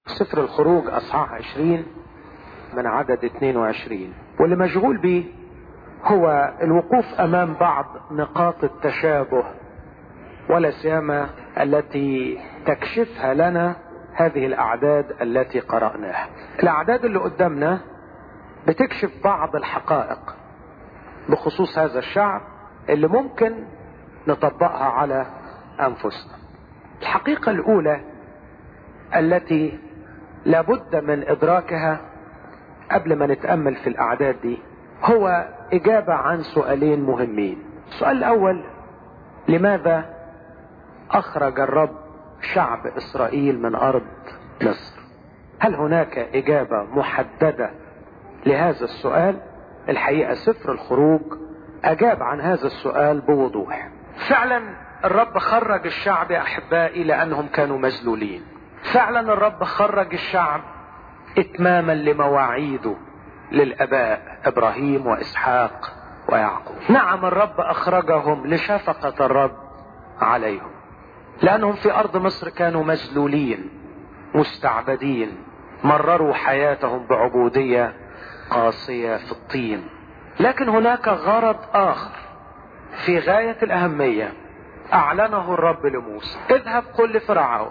سفر الخروج اصحاح 20 من عدد 22 واللي مشغول به هو الوقوف امام بعض نقاط التشابه ولا سيما التي تكشفها لنا هذه الاعداد التي قرأناها الاعداد اللي قدامنا بتكشف بعض الحقائق بخصوص هذا الشعب اللي ممكن نطبقها على انفسنا الحقيقة الاولى التي لابد من ادراكها قبل ما نتأمل في الاعداد دي هو اجابة عن سؤالين مهمين السؤال الاول لماذا اخرج الرب شعب اسرائيل من ارض مصر هل هناك اجابة محددة لهذا السؤال الحقيقة سفر الخروج اجاب عن هذا السؤال بوضوح فعلا الرب خرج الشعب يا احبائي لانهم كانوا مذلولين فعلا الرب خرج الشعب اتماما لمواعيده للاباء ابراهيم واسحاق ويعقوب نعم الرب اخرجهم لشفقة الرب عليهم لانهم في ارض مصر كانوا مذلولين مستعبدين مرروا حياتهم بعبودية قاسية في الطين لكن هناك غرض اخر في غاية الاهمية اعلنه الرب لموسى اذهب قل لفرعون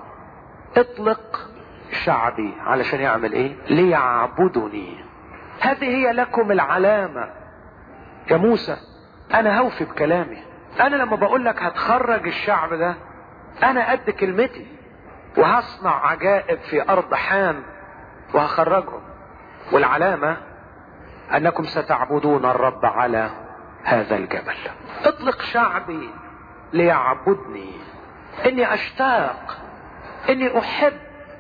اطلق شعبي علشان يعمل ايه ليعبدني هذه هي لكم العلامة يا موسى انا هوفي بكلامي انا لما بقول لك هتخرج الشعب ده انا قد كلمتي وهصنع عجائب في ارض حام وهخرجهم والعلامة انكم ستعبدون الرب على هذا الجبل اطلق شعبي ليعبدني اني اشتاق اني احب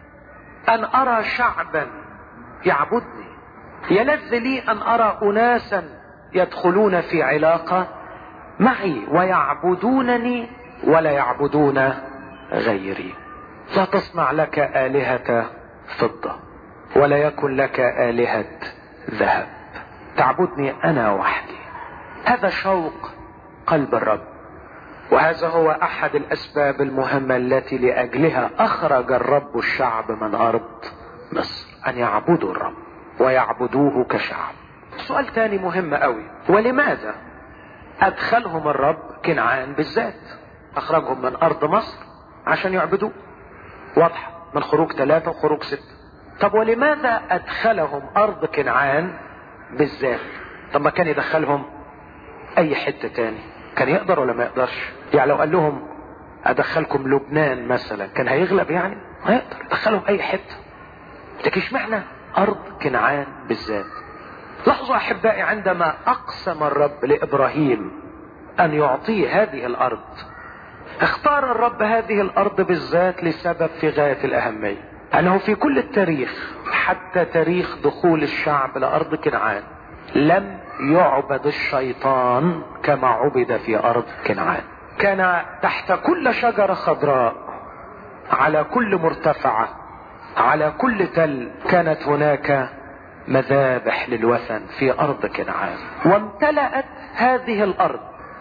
ان ارى شعبا يعبدني يلذ لي ان ارى اناسا يدخلون في علاقة معي ويعبدونني ولا يعبدون غيري لا تصنع لك آلهة فضة ولا يكن لك آلهة ذهب تعبدني أنا وحدي هذا شوق قلب الرب وهذا هو أحد الأسباب المهمة التي لأجلها أخرج الرب الشعب من أرض مصر أن يعبدوا الرب ويعبدوه كشعب سؤال تاني مهم قوي ولماذا أدخلهم الرب كنعان بالذات أخرجهم من أرض مصر عشان يعبدوه واضحة من خروج ثلاثة وخروج ستة طب ولماذا أدخلهم أرض كنعان بالذات طب ما كان يدخلهم أي حتة تاني كان يقدر ولا ما يقدرش يعني لو قال لهم أدخلكم لبنان مثلا كان هيغلب يعني ما يقدر يدخلهم أي حتة لكن اشمعنى أرض كنعان بالذات لاحظوا أحبائي عندما أقسم الرب لإبراهيم أن يعطيه هذه الأرض اختار الرب هذه الارض بالذات لسبب في غاية الاهمية انه في كل التاريخ حتى تاريخ دخول الشعب لارض كنعان لم يعبد الشيطان كما عبد في ارض كنعان كان تحت كل شجرة خضراء على كل مرتفعة على كل تل كانت هناك مذابح للوثن في ارض كنعان وامتلأت هذه الارض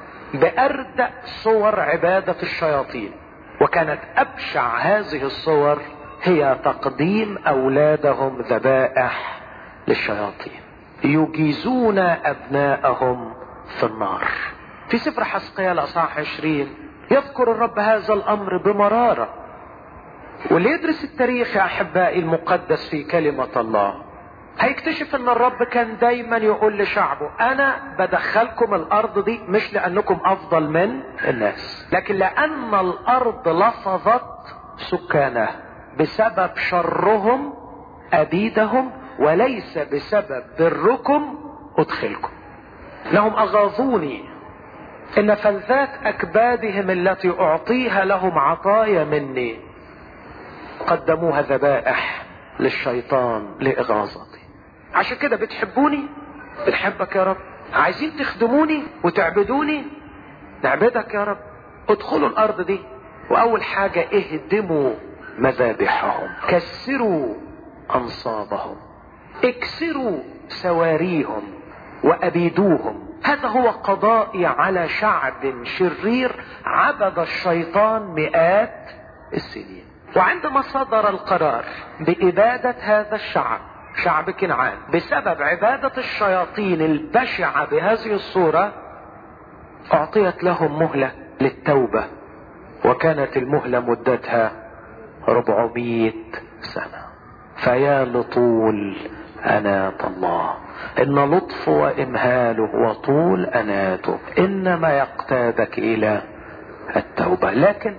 بأردأ صور عبادة الشياطين وكانت أبشع هذه الصور هي تقديم أولادهم ذبائح للشياطين يجيزون أبناءهم في النار في سفر حسقيال أصحاح 20 يذكر الرب هذا الأمر بمرارة واللي يدرس التاريخ يا أحبائي المقدس في كلمة الله هيكتشف ان الرب كان دايما يقول لشعبه انا بدخلكم الارض دي مش لانكم افضل من الناس لكن لان الارض لفظت سكانها بسبب شرهم ابيدهم وليس بسبب بركم ادخلكم انهم اغاظوني ان فلذات اكبادهم التي اعطيها لهم عطايا مني قدموها ذبائح للشيطان لاغاظتي عشان كده بتحبوني بنحبك يا رب عايزين تخدموني وتعبدوني نعبدك يا رب ادخلوا الارض دي واول حاجة اهدموا مذابحهم كسروا انصابهم اكسروا سواريهم وابيدوهم هذا هو قضائي على شعب شرير عبد الشيطان مئات السنين وعندما صدر القرار بإبادة هذا الشعب شعب كنعان بسبب عبادة الشياطين البشعة بهذه الصورة أعطيت لهم مهلة للتوبة وكانت المهلة مدتها 400 سنة فيا لطول أنات الله إن لطف وإمهاله وطول أناته إنما يقتادك إلى التوبة لكن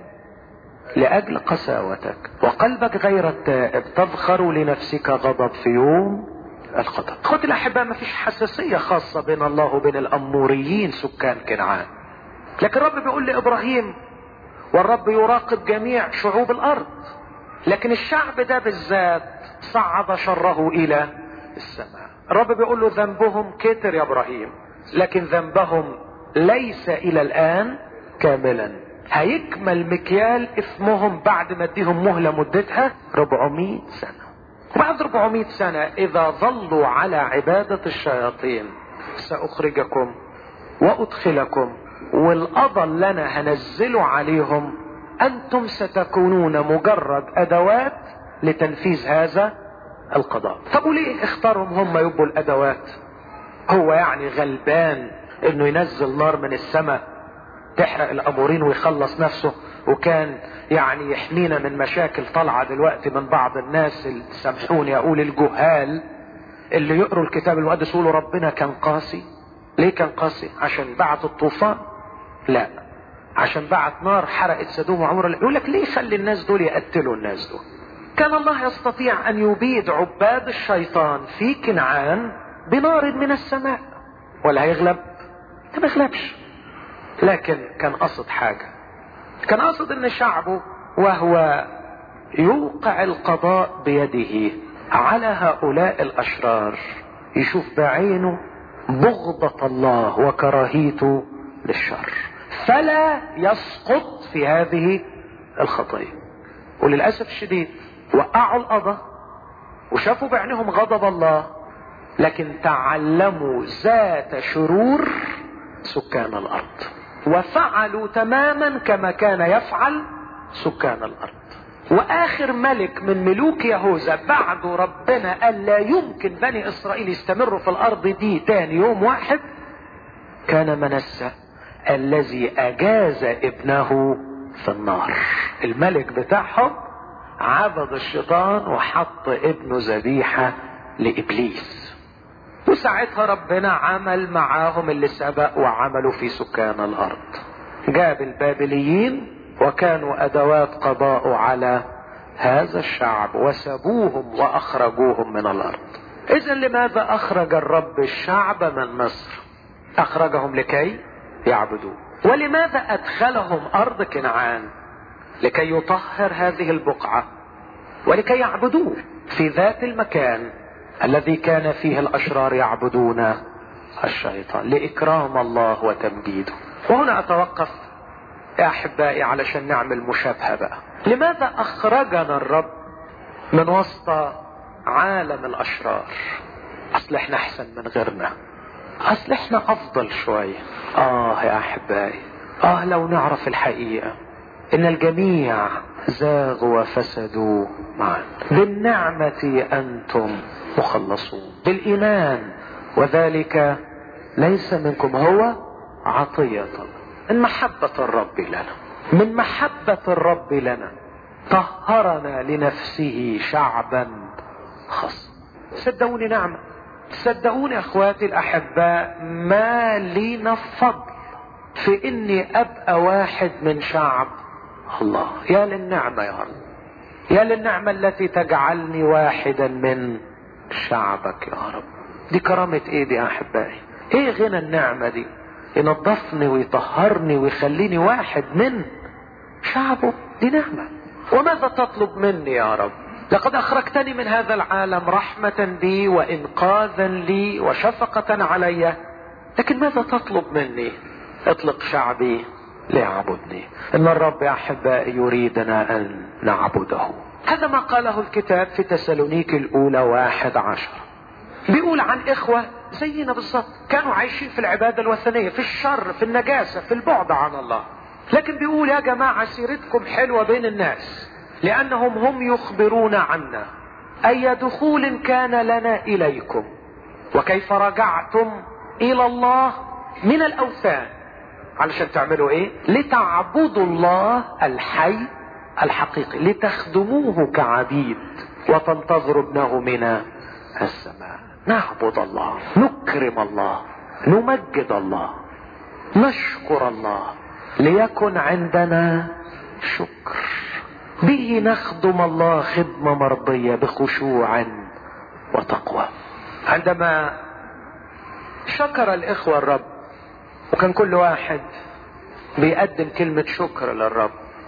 لأجل قساوتك وقلبك غير التائب تذخر لنفسك غضب في يوم الغضب خد الأحباء ما فيش حساسية خاصة بين الله وبين الأموريين سكان كنعان لكن الرب بيقول لإبراهيم والرب يراقب جميع شعوب الأرض لكن الشعب ده بالذات صعد شره إلى السماء الرب بيقول له ذنبهم كتر يا إبراهيم لكن ذنبهم ليس إلى الآن كاملا هيكمل مكيال اسمهم بعد ما اديهم مهلة مدتها 400 سنة بعد 400 سنة اذا ظلوا على عبادة الشياطين ساخرجكم وادخلكم والقضى اللي انا هنزله عليهم انتم ستكونون مجرد ادوات لتنفيذ هذا القضاء طب وليه اختارهم هم يبقوا الادوات هو يعني غلبان انه ينزل نار من السماء تحرق الامورين ويخلص نفسه وكان يعني يحمينا من مشاكل طالعه دلوقتي من بعض الناس اللي سامحوني اقول الجهال اللي يقروا الكتاب المقدس يقولوا ربنا كان قاسي ليه كان قاسي عشان بعت الطوفان لا عشان بعت نار حرقت سدوم وعمر يقول لك ليه يخلي الناس دول يقتلوا الناس دول كان الله يستطيع ان يبيد عباد الشيطان في كنعان بنار من السماء ولا هيغلب ما يغلبش لكن كان قصد حاجة كان قصد ان شعبه وهو يوقع القضاء بيده على هؤلاء الاشرار يشوف بعينه بغضة الله وكراهيته للشر فلا يسقط في هذه الخطية وللأسف الشديد وقعوا القضاء وشافوا بعينهم غضب الله لكن تعلموا ذات شرور سكان الأرض وفعلوا تماما كما كان يفعل سكان الارض واخر ملك من ملوك يهوذا بعد ربنا قال لا يمكن بني اسرائيل يستمروا في الارض دي تاني يوم واحد كان منسى الذي اجاز ابنه في النار الملك بتاعهم عبد الشيطان وحط ابنه ذبيحه لابليس وساعتها ربنا عمل معاهم اللي سبق وعملوا في سكان الارض جاب البابليين وكانوا ادوات قضاء على هذا الشعب وسبوهم واخرجوهم من الارض اذا لماذا اخرج الرب الشعب من مصر اخرجهم لكي يعبدوه ولماذا ادخلهم ارض كنعان لكي يطهر هذه البقعه ولكي يعبدوه في ذات المكان الذي كان فيه الاشرار يعبدون الشيطان لاكرام الله وتمجيده وهنا اتوقف يا احبائي علشان نعمل مشابهه بقى لماذا اخرجنا الرب من وسط عالم الاشرار اصل احنا احسن من غيرنا اصل احنا افضل شويه اه يا احبائي اه لو نعرف الحقيقه ان الجميع زاغوا وفسدوا معا بالنعمه انتم مخلصون بالايمان وذلك ليس منكم هو عطيه من محبه الرب لنا من محبه الرب لنا طهرنا لنفسه شعبا خاصا صدقوني نعمه صدقوني اخواتي الاحباء ما لينا فضل في اني ابقى واحد من شعب الله يا للنعمه يا رب يا للنعمه التي تجعلني واحدا من شعبك يا رب دي كرامة ايه دي يا احبائي ايه غنى النعمة دي ينظفني ويطهرني ويخليني واحد من شعبه دي نعمة وماذا تطلب مني يا رب لقد اخرجتني من هذا العالم رحمة بي وانقاذا لي وشفقة علي لكن ماذا تطلب مني اطلق شعبي ليعبدني ان الرب يا احبائي يريدنا ان نعبده هذا ما قاله الكتاب في تسالونيك الاولى واحد عشر بيقول عن اخوة زينا بالظبط كانوا عايشين في العبادة الوثنية في الشر في النجاسة في البعد عن الله لكن بيقول يا جماعة سيرتكم حلوة بين الناس لانهم هم يخبرون عنا اي دخول كان لنا اليكم وكيف رجعتم الى الله من الاوثان علشان تعملوا ايه لتعبدوا الله الحي الحقيقي لتخدموه كعبيد وتنتظروا ابنه من السماء نعبد الله نكرم الله نمجد الله نشكر الله ليكن عندنا شكر به نخدم الله خدمة مرضية بخشوع وتقوى عندما شكر الإخوة الرب وكان كل واحد بيقدم كلمة شكر للرب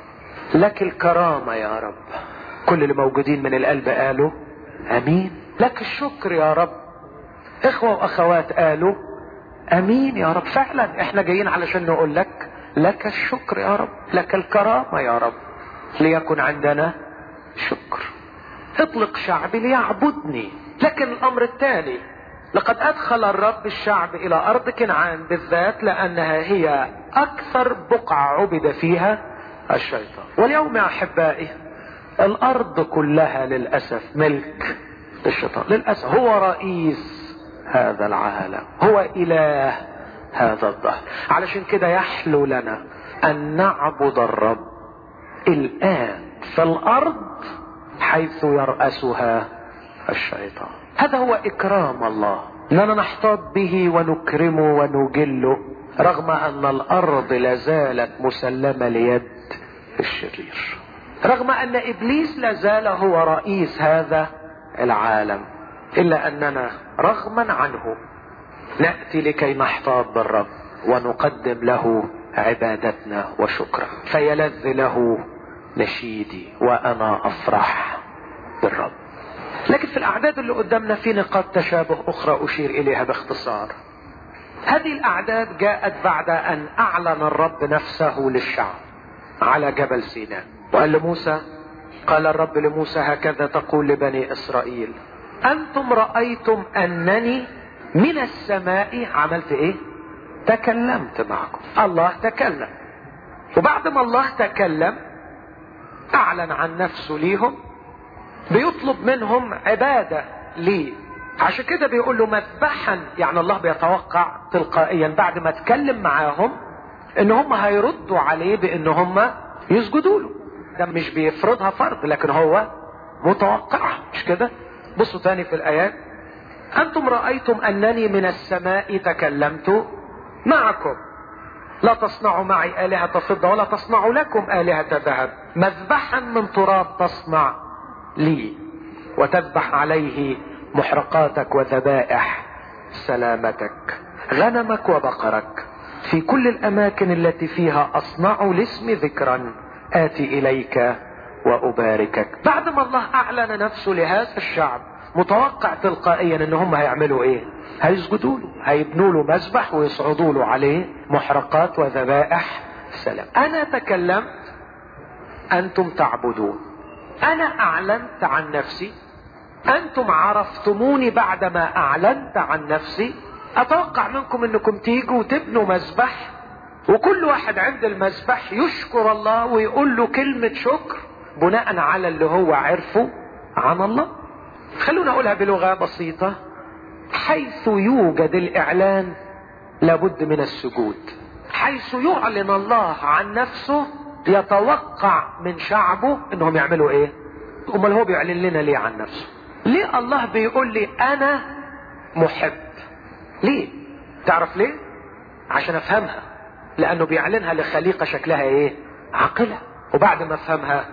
لك الكرامة يا رب كل اللي موجودين من القلب قالوا امين لك الشكر يا رب اخوة واخوات قالوا امين يا رب فعلا احنا جايين علشان نقول لك لك الشكر يا رب لك الكرامة يا رب ليكن عندنا شكر اطلق شعبي ليعبدني لكن الامر الثاني لقد ادخل الرب الشعب الى ارض كنعان بالذات لانها هي اكثر بقعة عبد فيها الشيطان واليوم يا احبائي الارض كلها للاسف ملك الشيطان للاسف هو رئيس هذا العالم هو اله هذا الظهر علشان كده يحلو لنا ان نعبد الرب الان في الارض حيث يرأسها الشيطان هذا هو اكرام الله اننا نحتاط به ونكرمه ونجله رغم ان الارض لازالت مسلمة ليد الشرير رغم ان ابليس لازال هو رئيس هذا العالم الا اننا رغما عنه ناتي لكي نحتاط بالرب ونقدم له عبادتنا وشكرا فيلذ له نشيدي وانا افرح بالرب لكن في الاعداد اللي قدامنا في نقاط تشابه اخرى اشير اليها باختصار هذه الاعداد جاءت بعد ان اعلن الرب نفسه للشعب على جبل سيناء وقال لموسى قال الرب لموسى هكذا تقول لبني اسرائيل انتم رايتم انني من السماء عملت ايه تكلمت معكم الله تكلم وبعد ما الله تكلم اعلن عن نفسه ليهم بيطلب منهم عبادة ليه عشان كده بيقول له مذبحا يعني الله بيتوقع تلقائيا بعد ما اتكلم معاهم ان هم هيردوا عليه بان هم يسجدوا له ده مش بيفرضها فرض لكن هو متوقعها مش كده بصوا تاني في الايات انتم رأيتم انني من السماء تكلمت معكم لا تصنعوا معي آلهة فضة ولا تصنعوا لكم آلهة ذهب مذبحا من تراب تصنع لي وتذبح عليه محرقاتك وذبائح سلامتك غنمك وبقرك في كل الاماكن التي فيها اصنع لاسم ذكرا اتي اليك واباركك بعد ما الله اعلن نفسه لهذا الشعب متوقع تلقائيا ان هم هيعملوا ايه هيسجدوا له هيبنوا له مذبح ويصعدوا له عليه محرقات وذبائح سلام انا تكلمت انتم تعبدون انا اعلنت عن نفسي انتم عرفتموني بعدما اعلنت عن نفسي اتوقع منكم انكم تيجوا وتبنوا مذبح وكل واحد عند المذبح يشكر الله ويقول له كلمة شكر بناء على اللي هو عرفه عن الله خلونا اقولها بلغة بسيطة حيث يوجد الاعلان لابد من السجود حيث يعلن الله عن نفسه يتوقع من شعبه انهم يعملوا ايه امال هو بيعلن لنا ليه عن نفسه ليه الله بيقول لي انا محب ليه تعرف ليه عشان افهمها لانه بيعلنها لخليقة شكلها ايه عقلة وبعد ما افهمها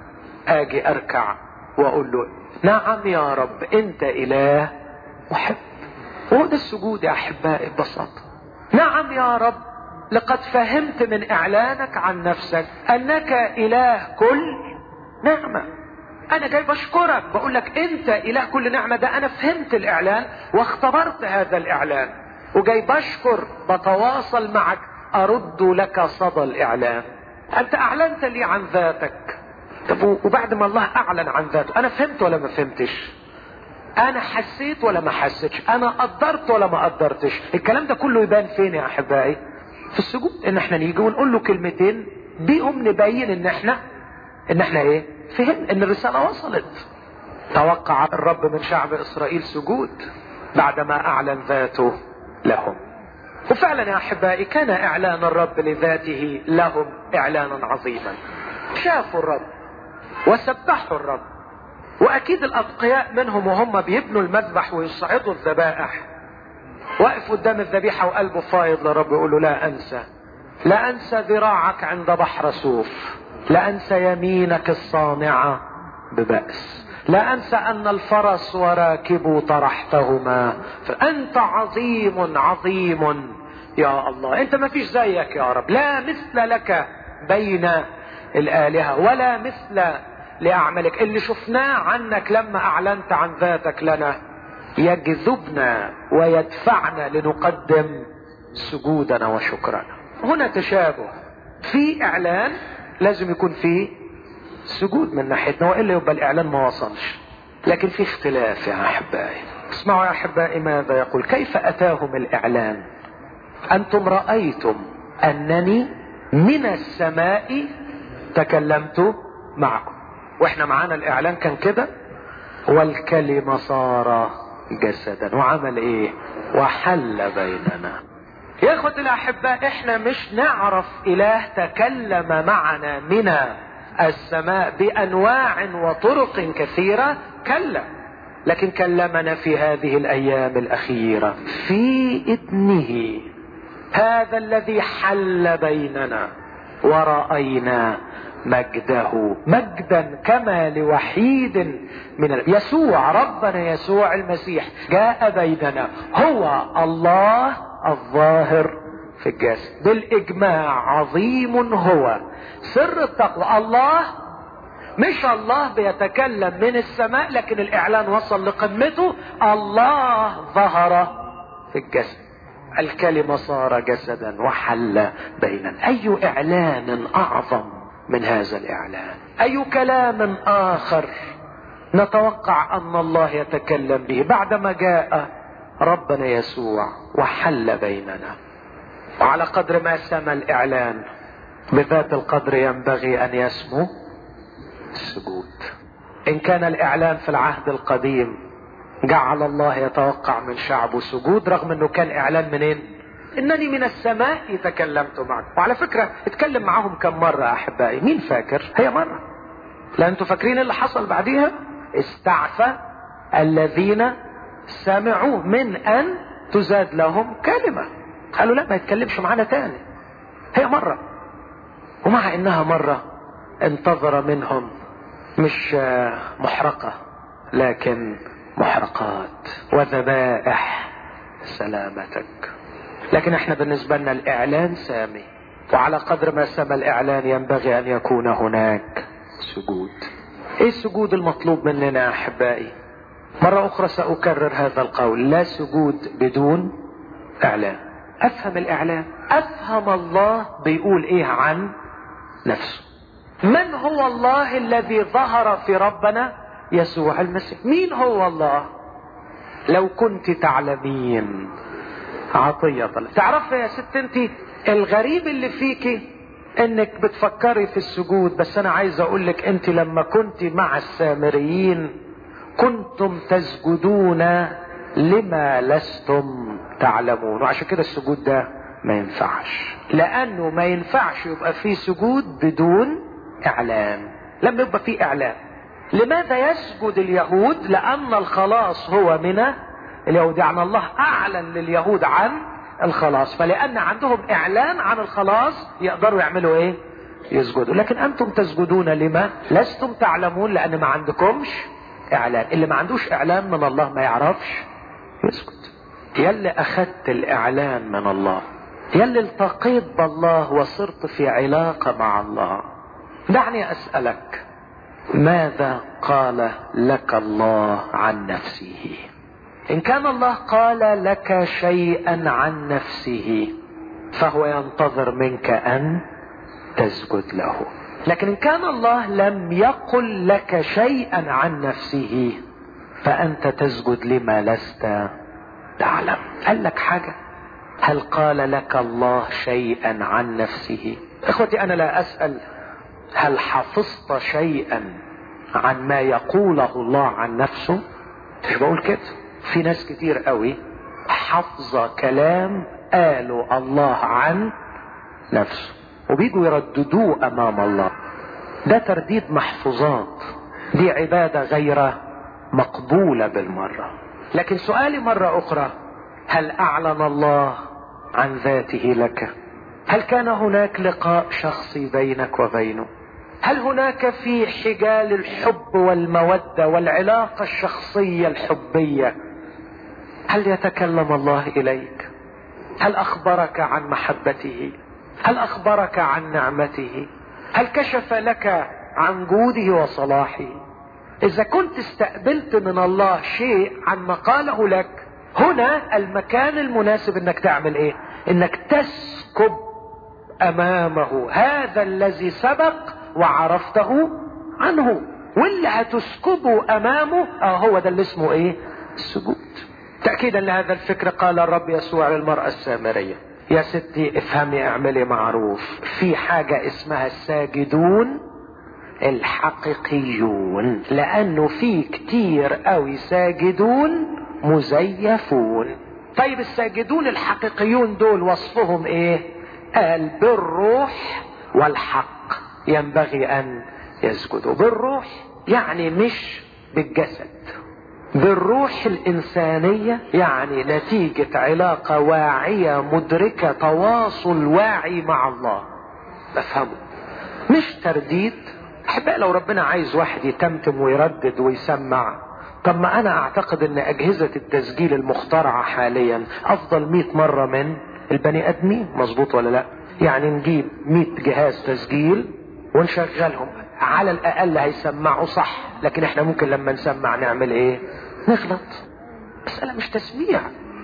اجي اركع واقول له نعم يا رب انت اله محب هو ده السجود يا احبائي ببساطة نعم يا رب لقد فهمت من اعلانك عن نفسك انك اله كل نعمة انا جاي بشكرك بقول لك انت اله كل نعمة ده انا فهمت الاعلان واختبرت هذا الاعلان وجاي بشكر بتواصل معك ارد لك صدى الاعلان انت اعلنت لي عن ذاتك طب وبعد ما الله اعلن عن ذاته انا فهمت ولا ما فهمتش انا حسيت ولا ما حسيتش انا قدرت ولا ما قدرتش الكلام ده كله يبان فين يا احبائي في السجود ان احنا نيجي ونقول له كلمتين بيهم نبين ان احنا ان احنا ايه فهم ان الرسالة وصلت توقع الرب من شعب اسرائيل سجود بعدما اعلن ذاته لهم وفعلا يا احبائي كان اعلان الرب لذاته لهم اعلانا عظيما شافوا الرب وسبحوا الرب واكيد الاتقياء منهم وهم بيبنوا المذبح ويصعدوا الذبائح واقف قدام الذبيحه وقلبه فايض للرب يقول له لا انسى لا انسى ذراعك عند بحر سوف لا انسى يمينك الصانعه ببأس لا انسى ان الفرس وراكبه طرحتهما فانت عظيم عظيم يا الله انت ما فيش زيك يا رب لا مثل لك بين الالهه ولا مثل لاعمالك اللي شفناه عنك لما اعلنت عن ذاتك لنا يجذبنا ويدفعنا لنقدم سجودنا وشكرنا هنا تشابه في اعلان لازم يكون فيه سجود من ناحيتنا والا يبقى الاعلان ما وصلش لكن في اختلاف يا احبائي اسمعوا يا احبائي ماذا يقول كيف اتاهم الاعلان انتم رايتم انني من السماء تكلمت معكم واحنا معانا الاعلان كان كده والكلمه صار جسدا وعمل ايه وحل بيننا يا اخوتي الاحباء احنا مش نعرف اله تكلم معنا من السماء بانواع وطرق كثيره كلا لكن كلمنا في هذه الايام الاخيره في ابنه هذا الذي حل بيننا وراينا مجده مجدا كما لوحيد من يسوع ربنا يسوع المسيح جاء بيننا هو الله الظاهر في الجسد بالاجماع عظيم هو سر التقوى الله مش الله بيتكلم من السماء لكن الاعلان وصل لقمته الله ظهر في الجسد الكلمة صار جسدا وحل بيننا اي اعلان اعظم من هذا الاعلان اي كلام اخر نتوقع ان الله يتكلم به بعدما جاء ربنا يسوع وحل بيننا وعلى قدر ما سمى الاعلان بذات القدر ينبغي ان يسمو السجود ان كان الاعلان في العهد القديم جعل الله يتوقع من شعبه سجود رغم انه كان اعلان منين انني من السماء تكلمت معك وعلى فكرة اتكلم معهم كم مرة احبائي مين فاكر هي مرة لا انتوا فاكرين اللي حصل بعديها استعفى الذين سمعوا من ان تزاد لهم كلمة قالوا لا ما يتكلمش معانا تاني هي مرة ومع انها مرة انتظر منهم مش محرقة لكن محرقات وذبائح سلامتك لكن احنا بالنسبة لنا الاعلان سامي وعلى قدر ما سمى الاعلان ينبغي ان يكون هناك سجود ايه السجود المطلوب مننا يا احبائي مرة اخرى ساكرر هذا القول لا سجود بدون اعلان افهم الاعلان افهم الله بيقول ايه عن نفسه من هو الله الذي ظهر في ربنا يسوع المسيح مين هو الله لو كنت تعلمين عطية الله تعرف يا ست انت الغريب اللي فيكي انك بتفكري في السجود بس انا عايز اقول لك انت لما كنت مع السامريين كنتم تسجدون لما لستم تعلمون وعشان كده السجود ده ما ينفعش لانه ما ينفعش يبقى فيه سجود بدون اعلان لما يبقى فيه اعلان لماذا يسجد اليهود لان الخلاص هو من اليهود يعني الله اعلن لليهود عن الخلاص فلان عندهم اعلان عن الخلاص يقدروا يعملوا ايه يسجدوا لكن انتم تسجدون لما لستم تعلمون لان ما عندكمش اعلان اللي ما عندوش اعلان من الله ما يعرفش يسجد يلي اخذت الاعلان من الله يلي التقيت بالله وصرت في علاقة مع الله دعني اسألك ماذا قال لك الله عن نفسه ان كان الله قال لك شيئا عن نفسه فهو ينتظر منك ان تسجد له لكن ان كان الله لم يقل لك شيئا عن نفسه فانت تسجد لما لست تعلم قال لك حاجه هل قال لك الله شيئا عن نفسه اخوتي انا لا اسال هل حفظت شيئا عن ما يقوله الله عن نفسه مش بقول كده في ناس كتير قوي حافظة كلام قاله الله عن نفسه وبيجوا يرددوه امام الله ده ترديد محفوظات دي عبادة غير مقبولة بالمرة لكن سؤالي مرة اخرى هل اعلن الله عن ذاته لك هل كان هناك لقاء شخصي بينك وبينه هل هناك في حجال الحب والمودة والعلاقة الشخصية الحبية هل يتكلم الله اليك هل اخبرك عن محبته هل اخبرك عن نعمته هل كشف لك عن جوده وصلاحه اذا كنت استقبلت من الله شيء عن ما قاله لك هنا المكان المناسب انك تعمل ايه انك تسكب امامه هذا الذي سبق وعرفته عنه واللي هتسكبه امامه اه هو ده اللي اسمه ايه السجود تأكيدا لهذا الفكر قال الرب يسوع للمرأة السامرية يا ستي افهمي اعملي معروف في حاجة اسمها الساجدون الحقيقيون لانه في كتير قوي ساجدون مزيفون طيب الساجدون الحقيقيون دول وصفهم ايه قال بالروح والحق ينبغي ان يسجدوا بالروح يعني مش بالجسد بالروح الإنسانية يعني نتيجة علاقة واعية مدركة تواصل واعي مع الله بفهمه مش ترديد أحباء لو ربنا عايز واحد يتمتم ويردد ويسمع طب ما أنا أعتقد أن أجهزة التسجيل المخترعة حاليا أفضل مئة مرة من البني آدمين مظبوط ولا لا يعني نجيب مئة جهاز تسجيل ونشغلهم على الأقل هيسمعوا صح لكن احنا ممكن لما نسمع نعمل ايه نغلط مسألة مش تسميع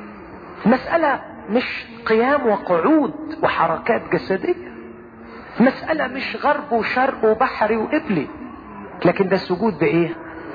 مسألة مش قيام وقعود وحركات جسدية مسألة مش غرب وشرق وبحري وقبلي لكن ده السجود بإيه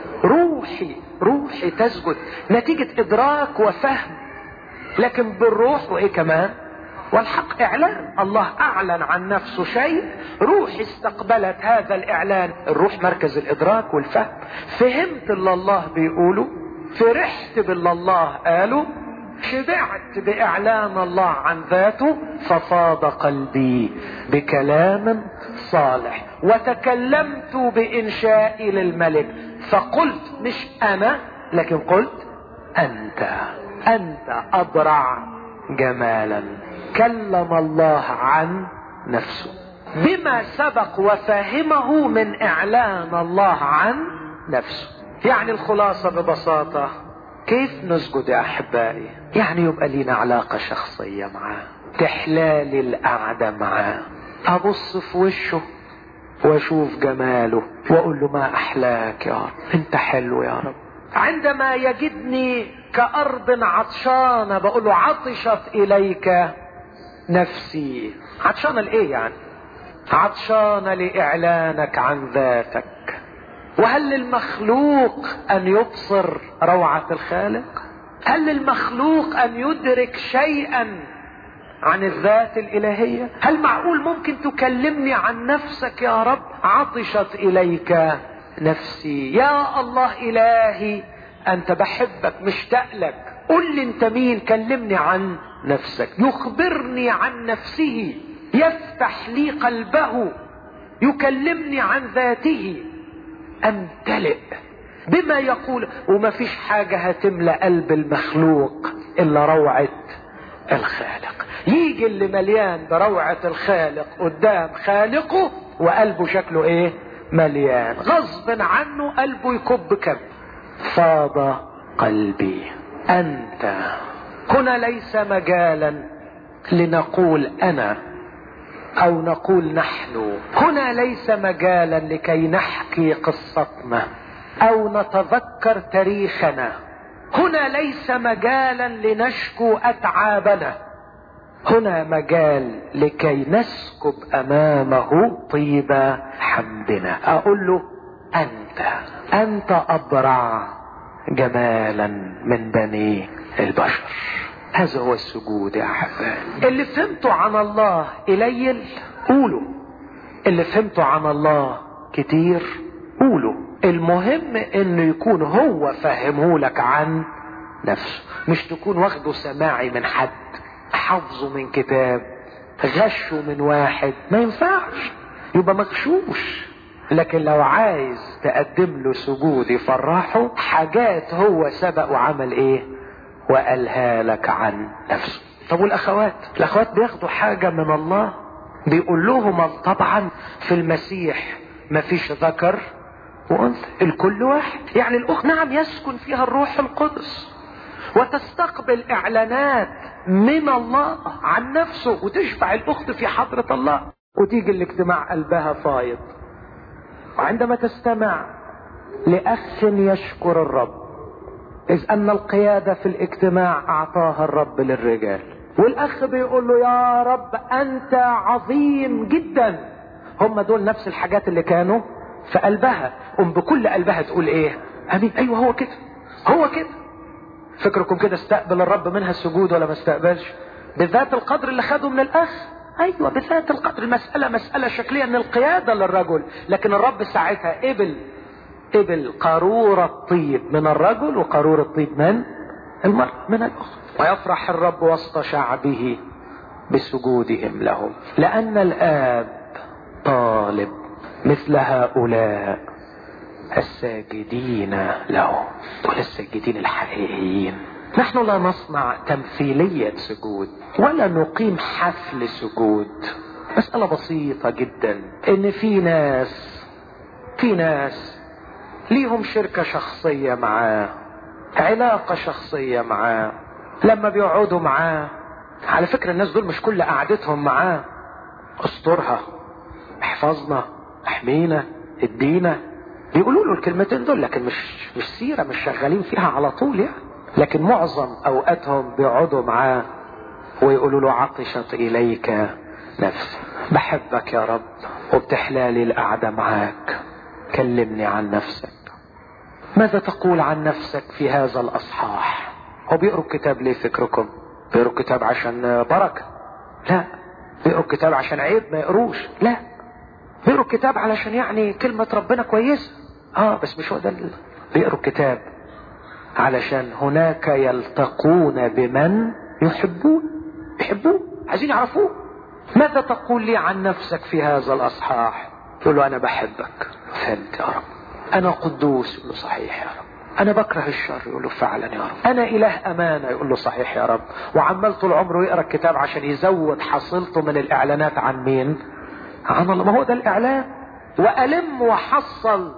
روحي روحي تسجد نتيجة إدراك وفهم لكن بالروح وإيه كمان والحق إعلان الله أعلن عن نفسه شيء روحي استقبلت هذا الإعلان الروح مركز الإدراك والفهم فهمت اللي الله بيقوله فرحت باللي الله قاله شبعت باعلان الله عن ذاته ففاض قلبي بكلام صالح وتكلمت بانشائي للملك فقلت مش انا لكن قلت انت انت ابرع جمالا كلم الله عن نفسه بما سبق وفهمه من اعلان الله عن نفسه يعني الخلاصة ببساطة كيف نسجد يا أحبائي يعني يبقى لينا علاقة شخصية معاه تحلالي القعدة معاه أبص في وشه واشوف جماله واقول له ما احلاك يا رب انت حلو يا رب عندما يجدني كارض عطشانه بقول له عطشت اليك نفسي عطشانه لايه يعني عطشانه لاعلانك عن ذاتك وهل للمخلوق ان يبصر روعة الخالق هل للمخلوق ان يدرك شيئا عن الذات الالهية هل معقول ممكن تكلمني عن نفسك يا رب عطشت اليك نفسي يا الله الهي انت بحبك مشتاق لك قل لي انت مين كلمني عن نفسك يخبرني عن نفسه يفتح لي قلبه يكلمني عن ذاته امتلئ بما يقول وما فيش حاجة هتملأ قلب المخلوق الا روعة الخالق يجي اللي مليان بروعة الخالق قدام خالقه وقلبه شكله ايه مليان غصب عنه قلبه يكب كب فاض قلبي انت هنا ليس مجالا لنقول انا او نقول نحن هنا ليس مجالا لكي نحكي قصتنا او نتذكر تاريخنا هنا ليس مجالا لنشكو اتعابنا هنا مجال لكي نسكب امامه طيب حمدنا اقول له انت انت ابرع جمالا من بني البشر هذا هو السجود يا احبائي اللي فهمته عن الله قليل قولوا اللي فهمته عن الله كتير قولوا المهم انه يكون هو فهمه لك عن نفسه مش تكون واخده سماعي من حد حافظه من كتاب غشه من واحد ما ينفعش يبقى مغشوش لكن لو عايز تقدم له سجود يفرحه حاجات هو سبق وعمل ايه وقالها لك عن نفسه طب والاخوات الاخوات بياخدوا حاجة من الله بيقول لهم طبعا في المسيح مفيش ذكر وانثى الكل واحد يعني الاخت نعم يسكن فيها الروح القدس وتستقبل اعلانات من الله عن نفسه وتشبع الاخت في حضرة الله وتيجي الاجتماع قلبها فايض وعندما تستمع لاخ يشكر الرب اذ ان القيادة في الاجتماع اعطاها الرب للرجال والاخ بيقول له يا رب انت عظيم جدا هم دول نفس الحاجات اللي كانوا في قلبها ام بكل قلبها تقول ايه امين ايوه هو كده هو كده فكركم كده استقبل الرب منها السجود ولا ما استقبلش بذات القدر اللي خده من الاخ ايوه بذات القدر المسألة مسألة شكلية من القيادة للرجل لكن الرب ساعتها قبل قبل قارورة الطيب من الرجل وقارورة الطيب من المرأة من الاخت ويفرح الرب وسط شعبه بسجودهم له لان الاب طالب مثل هؤلاء الساجدين له دول الساجدين الحقيقيين نحن لا نصنع تمثيلية سجود ولا نقيم حفل سجود مسألة بسيطة جدا ان في ناس في ناس ليهم شركة شخصية معاه علاقة شخصية معاه لما بيقعدوا معاه على فكرة الناس دول مش كل قعدتهم معاه استرها احفظنا احمينا ادينا بيقولوا له الكلمتين دول لكن مش مش سيره مش شغالين فيها على طول يعني لكن معظم اوقاتهم بيقعدوا معاه ويقولوا له عطشت اليك نفسي بحبك يا رب وبتحلالي القعده معاك كلمني عن نفسك ماذا تقول عن نفسك في هذا الاصحاح هو بيقروا الكتاب ليه فكركم بيقروا الكتاب عشان بركه لا بيقروا الكتاب عشان عيب ما يقروش لا بيقروا الكتاب علشان يعني كلمة ربنا كويسة اه بس مش هو ده اللي بيقروا الكتاب علشان هناك يلتقون بمن يحبون يحبون عايزين يعرفوه ماذا تقول لي عن نفسك في هذا الاصحاح تقول له انا بحبك فهمت يا رب انا قدوس يقول له صحيح يا رب انا بكره الشر يقول له فعلا يا رب انا اله امانه يقول له صحيح يا رب وعمال طول عمره يقرا الكتاب عشان يزود حصيلته من الاعلانات عن مين عن الله ما هو ده الاعلان والم وحصل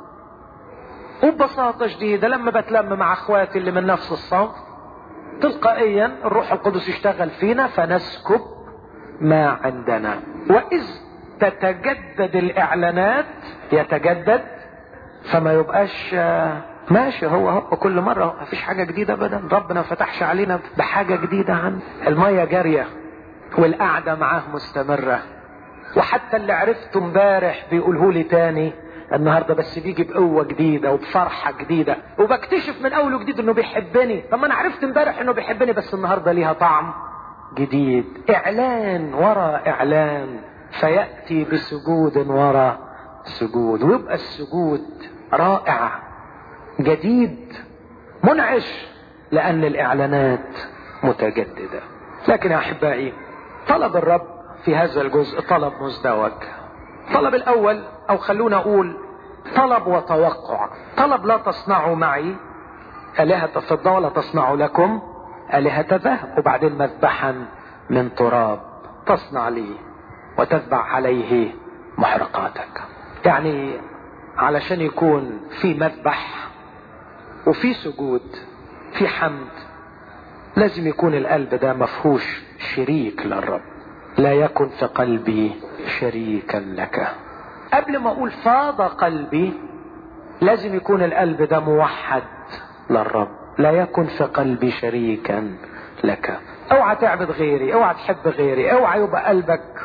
وببساطه شديده لما بتلم مع اخواتي اللي من نفس الصنف تلقائيا الروح القدس يشتغل فينا فنسكب ما عندنا واذ تتجدد الاعلانات يتجدد فما يبقاش ماشي هو هو كل مرة ما فيش حاجة جديدة ابدا ربنا ما فتحش علينا بحاجة جديدة عن المية جارية والقعدة معاه مستمرة وحتى اللي عرفته امبارح بيقوله لي تاني النهارده بس بيجي بقوه جديده وبفرحه جديده وبكتشف من اول وجديد انه بيحبني طب ما انا عرفت امبارح انه بيحبني بس النهارده ليها طعم جديد اعلان ورا اعلان فياتي بسجود ورا سجود ويبقى السجود رائع جديد منعش لان الاعلانات متجدده لكن يا احبائي طلب الرب في هذا الجزء طلب مزدوج طلب الاول او خلونا اقول طلب وتوقع طلب لا تصنعوا معي آلهة فضة ولا تصنعوا لكم آلهة ذهب وبعدين مذبحا من تراب تصنع لي وتذبح عليه محرقاتك يعني علشان يكون في مذبح وفي سجود في حمد لازم يكون القلب ده مفهوش شريك للرب لا يكن في قلبي شريكا لك قبل ما اقول فاض قلبي لازم يكون القلب ده موحد للرب لا يكن في قلبي شريكا لك اوعى تعبد غيري اوعى تحب غيري اوعى يبقى قلبك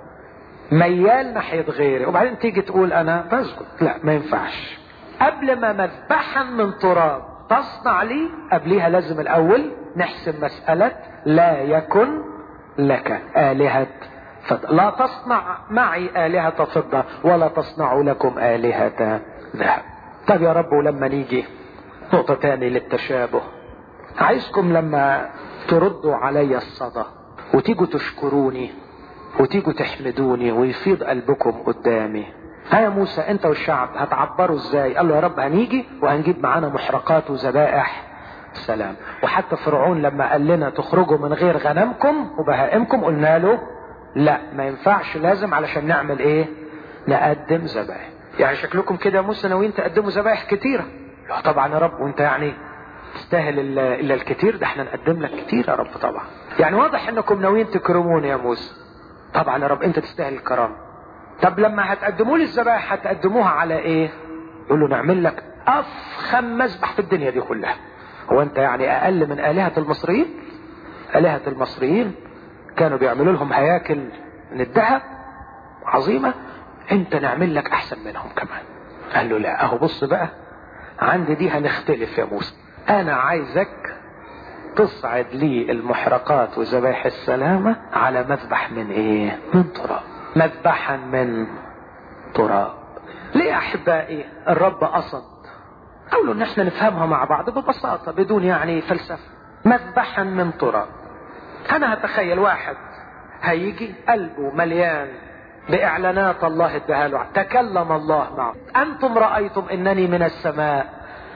ميال ناحية غيري وبعدين تيجي تقول انا بسجد لا ما ينفعش قبل ما مذبحا من تراب تصنع لي قبليها لازم الاول نحسم مسألة لا يكن لك آلهة فضة لا تصنع معي آلهة فضة ولا تصنع لكم آلهة ذهب طب يا رب ولما نيجي نقطة تاني للتشابه عايزكم لما تردوا علي الصدى وتيجوا تشكروني وتيجوا تحمدوني ويفيض قلبكم قدامي ها يا موسى انت والشعب هتعبروا ازاي قال له يا رب هنيجي وهنجيب معانا محرقات وذبائح سلام وحتى فرعون لما قال لنا تخرجوا من غير غنمكم وبهائمكم قلنا له لا ما ينفعش لازم علشان نعمل ايه نقدم ذبائح يعني شكلكم كده يا موسى ناويين تقدموا ذبائح كتيره لا طبعا يا رب وانت يعني تستاهل الا الكتير ده احنا نقدم لك كتير يا رب طبعا يعني واضح انكم ناويين تكرموني يا موسى طبعا يا رب انت تستاهل الكرامه طب لما هتقدموا لي الذبائح هتقدموها على ايه يقول له نعمل لك افخم مذبح في الدنيا دي كلها هو انت يعني اقل من الهه المصريين الهه المصريين كانوا بيعملوا لهم هياكل من الذهب عظيمه انت نعمل لك احسن منهم كمان قال له لا اهو بص بقى عندي دي هنختلف يا موسى انا عايزك تصعد لي المحرقات وذبائح السلامة على مذبح من ايه من تراب مذبحا من تراب ليه احبائي الرب قصد قولوا ان احنا نفهمها مع بعض ببساطة بدون يعني فلسفة مذبحا من تراب انا هتخيل واحد هيجي قلبه مليان باعلانات الله اداها له تكلم الله معه انتم رايتم انني من السماء